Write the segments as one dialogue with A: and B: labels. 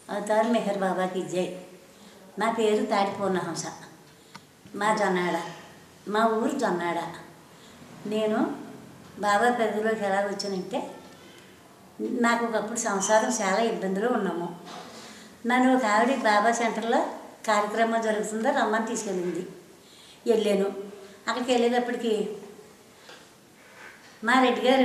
A: Avatar Meher బాబాకి జై నా పేరు తాటి పూర్ణహంస మా జొన్నాడ మా ఊరు జొన్నాడ నేను బాబా పరిధిలోకి ఎలా వచ్చానంటే నాకు ఒకప్పుడు సంసారం చాలా ఇబ్బందులు ఉన్నాము నన్ను ఒక ఆవిడ బాబా సెంటర్లో కార్యక్రమం జరుగుతుందో రమ్మని తీసుకెళ్ళింది వెళ్ళాను అక్కడికి వెళ్ళేటప్పటికి మా రెడ్డి గారు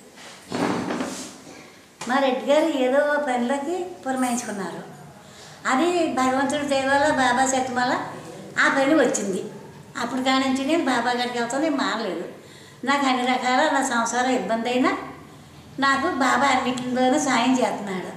A: మా రెడ్డి గారు ఏదో పనిలోకి పురమాయించుకున్నారు అది భగవంతుడి దేవాల బాబా శక్తి వల్ల ఆ పని వచ్చింది అప్పుడు కానించి నేను బాబా గారికి వెళ్తాను నేను మారలేదు నాకు అన్ని రకాల నా సంసారం ఇబ్బంది అయినా నాకు బాబా అన్నింటిలోనూ సాయం చేస్తున్నాడు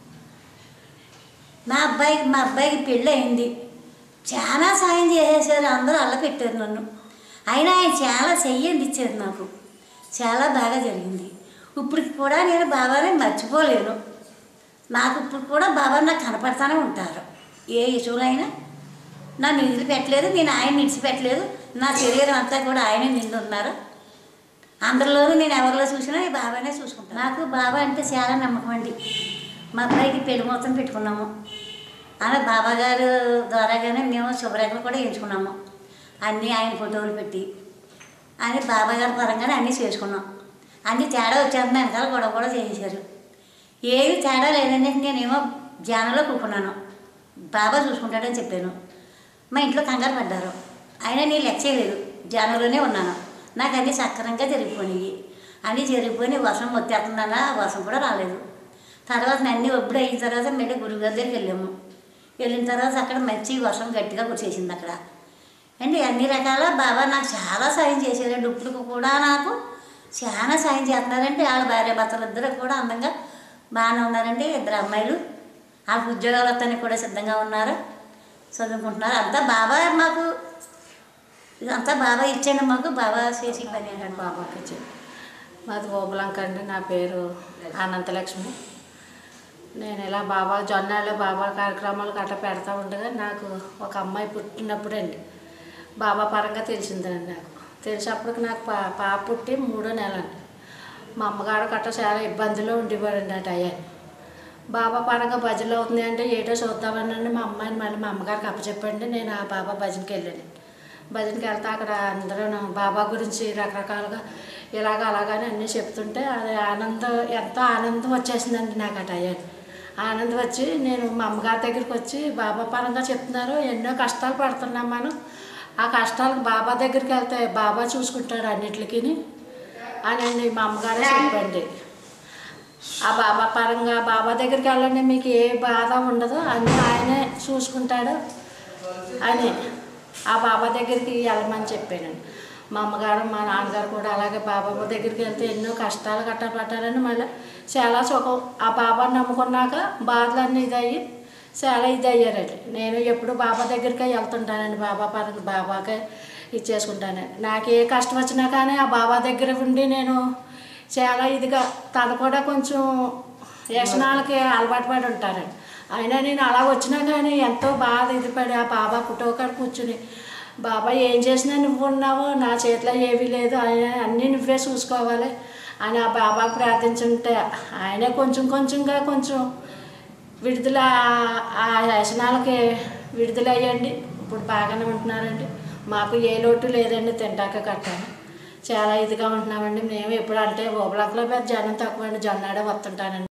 A: మా అబ్బాయికి మా అబ్బాయికి పెళ్ళి అయింది చాలా సాయం చేసేసారు అందరూ అల్ల పెట్టారు నన్ను అయినా ఆయన చాలా చెయ్యండి ఇచ్చారు నాకు చాలా బాగా జరిగింది ఇప్పటికి కూడా నేను బాబాని మర్చిపోలేను నాకు ఇప్పుడు కూడా బాబా నాకు కనపడతానే ఉంటారు ఏ ఇష్యూలైనా నన్ను వదిలిపెట్టలేదు నేను ఆయన విడిచిపెట్టలేదు నా శరీరం అంతా కూడా ఆయన నిండున్నారు అందరిలోనూ నేను ఎవరిలో చూసినా ఈ బాబానే చూసుకుంటాను నాకు బాబా అంటే చాలా నమ్మకం అండి మా అబ్బాయికి పెళ్లి మొత్తం పెట్టుకున్నాము అలా బాబా గారు ద్వారాగానే మేము శుభ్రేఖలు కూడా ఎంచుకున్నాము అన్నీ ఆయన ఫోటోలు పెట్టి అని బాబా గారి పరంగానే అన్నీ చేసుకున్నాం అన్నీ తేడా వచ్చేస్తున్నా వెనకాల గొడవ కూడా చేసేసారు ఏమి తేడా లేదండి నేనేమో ధ్యానంలో కూకున్నాను బాబా చూసుకుంటాడని చెప్పాను మా ఇంట్లో కంగారు పడ్డారు అయినా నేను లెక్క చేయలేదు ధ్యానంలోనే ఉన్నాను నాకు అన్నీ సక్రమంగా జరిగిపోయినాయి అన్నీ జరిగిపోయి వర్షం వచ్చేస్తుందన్నా వర్షం కూడా రాలేదు తర్వాత అన్నీ ఒప్పుడు అయిన తర్వాత మళ్ళీ గురుగారి దగ్గరికి వెళ్ళాము వెళ్ళిన తర్వాత అక్కడ మంచి వర్షం గట్టిగా కురిసేసింది అక్కడ అండి అన్ని రకాల బాబా నాకు చాలా సాయం చేశారండి ఇప్పుడు కూడా నాకు చాలా సాయం చేస్తున్నారండి వాళ్ళ భార్య భర్తలు ఇద్దరు కూడా అందంగా బాగానే ఉన్నారండి ఇద్దరు అమ్మాయిలు వాళ్ళకి ఉద్యోగాలు వస్తానికి కూడా సిద్ధంగా ఉన్నారు చదువుకుంటున్నారు అంతా బాబా మాకు ఇదంతా బాబా ఇచ్చాడు మాకు బాబా చేసి పని
B: నేను బాబాకి ఇచ్చాను మాది ఓబలంక అండి నా పేరు అనంతలక్ష్మి నేను ఇలా బాబా జొన్నాళ్ళు బాబా కార్యక్రమాలు గట్రా పెడతా ఉండగా నాకు ఒక అమ్మాయి పుట్టినప్పుడు అండి బాబా పరంగా తెలిసిందండి నాకు తెలిసినప్పటికి నాకు పా పాప పుట్టి మూడో నెల అండి మా అమ్మగారు గట్రా చాలా ఇబ్బందిలో ఉండేవారండి ఆ టయాన్ని బాబా పరంగా భజనలు అవుతుంది అంటే ఏటో చూద్దామనండి మా అమ్మాయిని మళ్ళీ మా అమ్మగారికి అప్పచెప్పండి నేను ఆ బాబా భజనకి వెళ్ళాను భజనకి వెళ్తే అక్కడ అందరూ నా బాబా గురించి రకరకాలుగా ఇలాగ అలాగని అన్నీ చెప్తుంటే అది ఆనందం ఎంతో ఆనందం వచ్చేసిందండి నాకు ఆ టయాన్ని ఆనందం వచ్చి నేను మా అమ్మగారి దగ్గరికి వచ్చి బాబా పరంగా చెప్తున్నారు ఎన్నో కష్టాలు పడుతున్నాం మనం ఆ కష్టాలకు బాబా దగ్గరికి వెళ్తే బాబా చూసుకుంటాడు అన్నిటికి అని మా అమ్మగారే చెప్పండి ఆ బాబా పరంగా బాబా దగ్గరికి వెళ్ళండి మీకు ఏ బాధ ఉండదు అన్నీ ఆయనే చూసుకుంటాడు అని ఆ బాబా దగ్గరికి వెళ్ళమని చెప్పానండి మా అమ్మగారు మా నాన్నగారు కూడా అలాగే బాబా దగ్గరికి వెళ్తే ఎన్నో కష్టాలు గట్టా పడ్డారని మళ్ళీ చాలా సుఖం ఆ బాబాని నమ్ముకున్నాక బాధలన్నీ ఇదయ్యి చాలా ఇది అయ్యారండి నేను ఎప్పుడు బాబా దగ్గరికే వెళ్తుంటానండి బాబా పరంగా బాబాకే ఇచ్చేసుకుంటానండి నాకు ఏ కష్టం వచ్చినా కానీ ఆ బాబా దగ్గర ఉండి నేను చాలా ఇదిగా తను కూడా కొంచెం వ్యసనాలకి అలవాటు పడి ఉంటారండి అయినా నేను అలా వచ్చినా కానీ ఎంతో బాధ ఇది పడి ఆ బాబా పుట్టోకాడ కూర్చుని బాబా ఏం చేసినా నువ్వు ఉన్నావు నా చేతిలో ఏమీ లేదు ఆయన అన్నీ నువ్వే చూసుకోవాలి అని ఆ బాబా ప్రార్థించుంటే ఆయనే కొంచెం కొంచెంగా కొంచెం విడుదల ఆ వ్యసనాలకి విడుదల అయ్యండి ఇప్పుడు బాగానే ఉంటున్నారండి మాకు ఏ లోటు లేదండి తింటాక కట్టాను చాలా ఇదిగా ఉంటున్నామండి మేము ఎప్పుడు అంటే ఓబలాక్లో పెద్ద జనం తక్కువ అండి జొన్నాడే వస్తుంటానండి